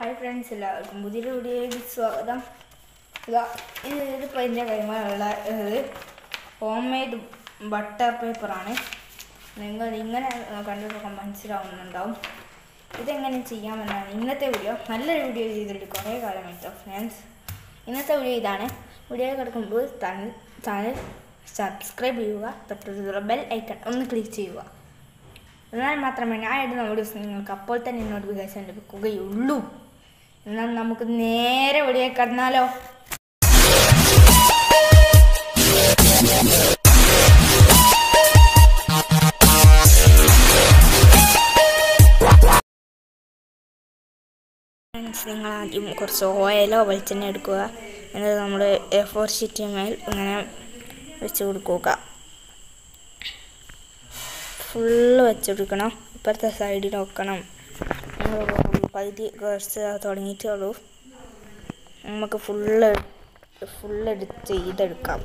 Hi friends എല്ലാവർക്കും പുതിയൊരു വീഡിയോയിലേക്ക് സ്വാഗതം ഇതാ ഇത് ഇതിപ്പോൾ എൻ്റെ കൈമാറുള്ള ഇത് ഹോം മെയ്ഡ് ബട്ടർ പേപ്പറാണ് നിങ്ങൾ ഇങ്ങനെ കണ്ടിട്ടൊക്കെ മനസ്സിലാവുന്നുണ്ടാവും ഇതെങ്ങനെ ചെയ്യാമെന്നാണ് ഇന്നത്തെ വീഡിയോ നല്ലൊരു വീഡിയോ ചെയ്തിട്ട് കുറേ കാലമായിട്ടോ ഫ്രണ്ട്സ് ഇന്നത്തെ വീഡിയോ ഇതാണ് വീഡിയോ കിടക്കുമ്പോൾ ചാനൽ സബ്സ്ക്രൈബ് ചെയ്യുക തൊട്ടടുത്തുള്ള ബെൽ ഐക്കൺ ഒന്ന് ക്ലിക്ക് ചെയ്യുക എന്നാൽ മാത്രമേ ഞാൻ ഇടുന്ന വീഡിയോസ് നിങ്ങൾക്ക് അപ്പോൾ തന്നെ നോട്ടിഫിക്കേഷൻ ലഭിക്കുകയുള്ളൂ എന്നാൽ നമുക്ക് നേരെ വീഡിയോ കടന്നാലോ ഫ്രണ്ട്സ് നിങ്ങൾ ആദ്യം കുറച്ച് ഓയിലോ വെളിച്ചെണ്ണ എടുക്കുക എന്നിട്ട് നമ്മൾ എ ഫോർ ഷീറ്റ് മേൽ ഇങ്ങനെ വെച്ച് കൊടുക്കുക ഫുള്ള് വെച്ചെടുക്കണം ഇപ്പുറത്തെ സൈഡിൽ വെക്കണം നമ്മൾ പകുതി കുറച്ച് തുടങ്ങിയിട്ടുള്ളൂ നമുക്ക് ഫുള്ള് ഫുള്ള് എടുത്ത് ചെയ്തെടുക്കാം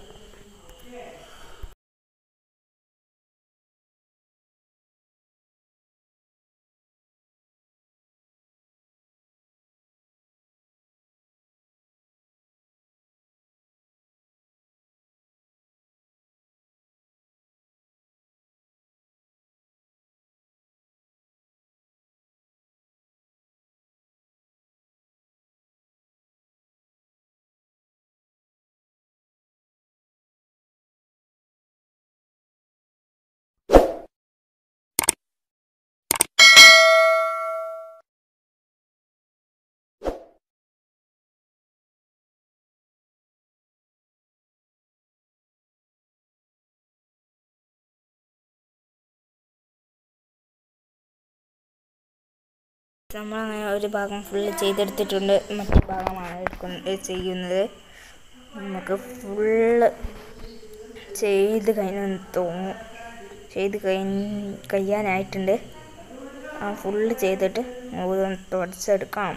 നമ്മളങ്ങനെ ഒരു ഭാഗം ഫുള്ള് ചെയ്തെടുത്തിട്ടുണ്ട് മറ്റേ ഭാഗമാണ് എടുക്കുന്ന ചെയ്യുന്നത് നമുക്ക് ഫുള്ള് ചെയ്ത് കഴിഞ്ഞെന്ന് തോന്നുന്നു ചെയ്ത് കഴിഞ്ഞ് കഴിയാനായിട്ടുണ്ട് ആ ഫുള്ള് ചെയ്തിട്ട് മുഴുവൻ തുടച്ചെടുക്കാം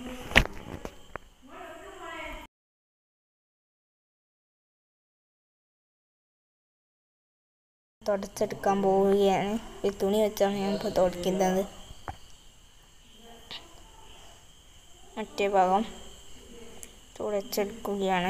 തുടച്ചെടുക്കാൻ പോവുകയാണ് ഈ തുണി വെച്ചാണ് ഞാൻ ഇപ്പോൾ തുടയ്ക്കുന്നത് മറ്റേ ഭാഗം തുടച്ചെടുക്കുകയാണ്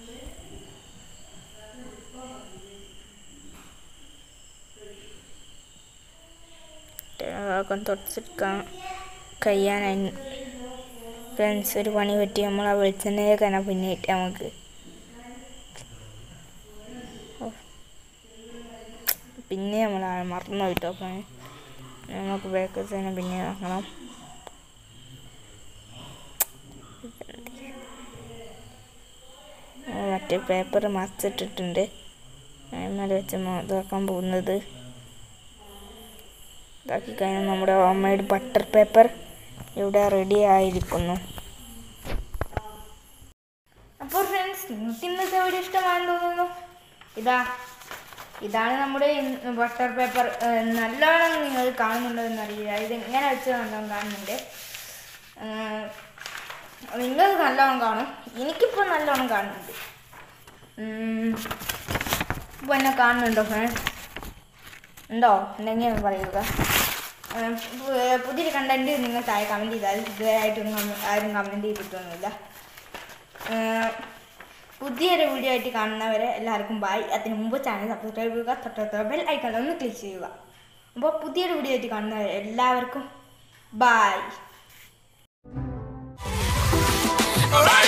ഭാഗം തുടച്ചെടുക്കാൻ കഴിയാനായി ഫ്രണ്ട്സ് ഒരു പണി പറ്റി നമ്മൾ ആ വെളിച്ചെണ്ണയെ തന്നെ പിന്നിട്ട് നമുക്ക് ഓ. പിന്നെ നമ്മൾ മറന്നു പോയിട്ടോ അപ്പം നമുക്ക് ബാക്ക് തന്നെ പിന്നെ നോക്കണം മറ്റേ പേപ്പർ മറച്ചിട്ടിട്ടുണ്ട് അതിന്മേൽ വെച്ച് ഇതാക്കാൻ പോകുന്നത് ഇതാക്കി കഴിഞ്ഞാൽ നമ്മുടെ ഹോം മെയ്ഡ് ബട്ടർ പേപ്പർ ഇവിടെ റെഡി ആയിരിക്കുന്നു അപ്പോൾ ഫ്രണ്ട്സ് നിങ്ങൾക്ക് ഇന്നത്തെ വീഡിയോ ഇഷ്ടമാണെന്ന് തോന്നുന്നു ഇതാ ഇതാണ് നമ്മുടെ ബട്ടർ പേപ്പർ നല്ലോണം നിങ്ങൾ കാണുന്നുണ്ടോ എന്നറിയില്ല ഇത് എങ്ങനെ വെച്ച് നല്ലോണം കാണുന്നുണ്ട് നിങ്ങൾ നല്ലോണം കാണും എനിക്കിപ്പോൾ നല്ലോണം കാണുന്നുണ്ട് ഇപ്പോൾ എന്നെ കാണുന്നുണ്ടോ ഫ്രണ്ട്സ് ഉണ്ടോ ഉണ്ടെങ്കിൽ ഒന്ന് പറയുക ഉം, പു- പുതിയൊരു കണ്ടന്റ് നിങ്ങൾ താഴെ കമൻറ്റ് ചെയ്താൽ ഇതുവരെയായിട്ടൊന്നും കമ- ആരും കമൻറ്റ് ചെയ്തിട്ടൊന്നുമില്ല ഉം, പുതിയൊരു വീഡിയോ ആയിട്ട് കാണുന്നവരെ എല്ലാവർക്കും ബായ് അതിന് മുമ്പ് ചാനൽ സബ്സ്ക്രൈബ് ചെയ്യുക തൊട്ടടുത്ത ബെൽ ഐക്കൺ ഒന്ന് ക്ലിക്ക് ചെയ്യുക അപ്പോൾ പുതിയൊരു വീഡിയോ ആയിട്ട് കാണുന്നവരെ എല്ലാവർക്കും ബായ് Alright.